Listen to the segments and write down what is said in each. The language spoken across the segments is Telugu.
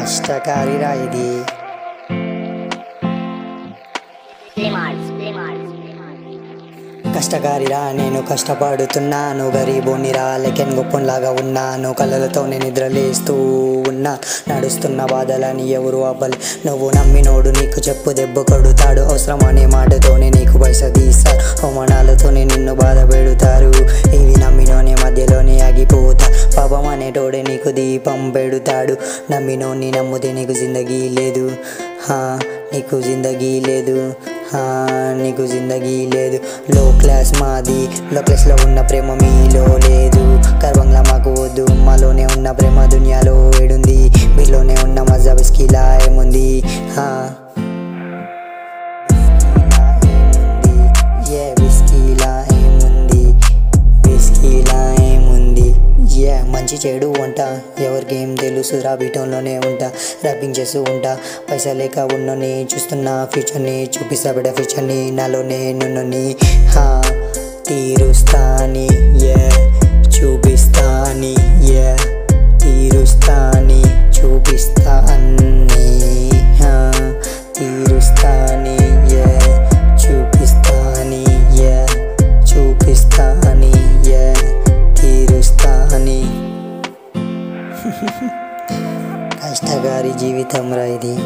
కష్టకారిరా ఇది Limars, limars, limars. కష్టకారిరా నేను కష్టపడుతున్నాను గరీబోనిరా లెక్కన్ గొప్పలాగా ఉన్నాను కళ్ళలతో నేను నిద్రలేస్తూ ఉన్నా నడుస్తున్న బాధలని ఎవరు అవ్వలే నువ్వు నమ్మినోడు నీకు చెప్పు దెబ్బ కొడుతాడు అవసరం అనే మాటతోనే నీకు పైస తీస్తారు అవమానాలతోనే నిన్ను బాధ పెడతారు ఇవి నమ్మినోనే మధ్యలోనే ఆగిపోతా పాపం అనేటోడే నీకు దీపం పెడతాడు నమ్మినోని నమ్మితే నీకు జిందగీ లేదు హా నీకు జిందగీ లేదు హా, నీకు జిందగీ లేదు లో క్లాస్ మాది లో క్లాస్లో ఉన్న ప్రేమ మీలో లేదు గర్వంగా మాకు వద్దు మాలోనే ఉన్న ప్రేమ దునియాలో ఏడుంది మీలోనే ఉన్న మజా బిస్కిలా ఏముంది హా. Yeah, విస్కీలా ఏముంది విస్కీలా ఏముంది యా మంచి చెడు వంట ఎవరికి ఏం తెలుసు రాబీటంలోనే ఉంటా ర్యాపింగ్ చేస్తూ ఉంటా పైసా లేక ఉన్నని చూస్తున్నా ఫ్యూచర్ని చూపిస్తా బిడ్డ ఫ్యూచర్ని నాలోనే నున్నని హా తీరుస్తాని యా చూపిస్తాని యా తీరుస్తాని చూపిస్తా అన్నీ హా తీరుస్తాని యా చూపిస్తాని యా చూపిస్తాని యా తీరుస్తాని కష్టగారి జీవితం రా ఇది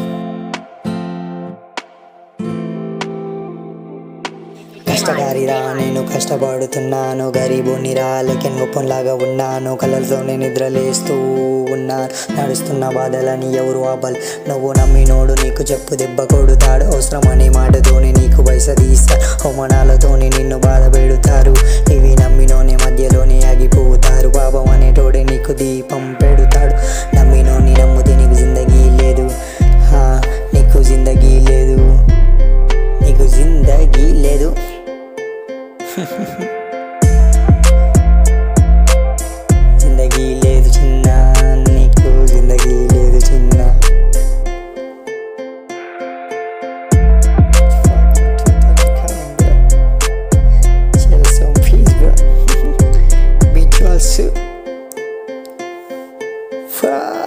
కష్టగారిరా నేను కష్టపడుతున్నాను గరీబుని రా లెక్కన్ గొప్పలాగా ఉన్నాను కళ్ళతో నేను నిద్రలేస్తూ ఉన్నాను నడుస్తున్న బాధలని ఎవరు ఆపల్ నువ్వు నమ్మినోడు నీకు చెప్పు దెబ్బ కొడుతాడు అవసరం అనే మాటతోనే నీకు పైస తీస్తారు అవమానాలతోనే నిన్ను బాధ పెడతారు ఇవి నమ్మినోనే మధ్యలోనే ఆగిపోతారు పాపం అనేటోడే నీకు దీపం పెడతాడు నమ్మినోని నమ్మితే నీకు జిందగీ లేదు హా, నీకు జిందగీ లేదు నీకు జిందగీ లేదు జిందగీ లేదు చిన్న నీకు జిందగీ లేదు చిన్న Chill some peace, bro. Be chill, Fuck.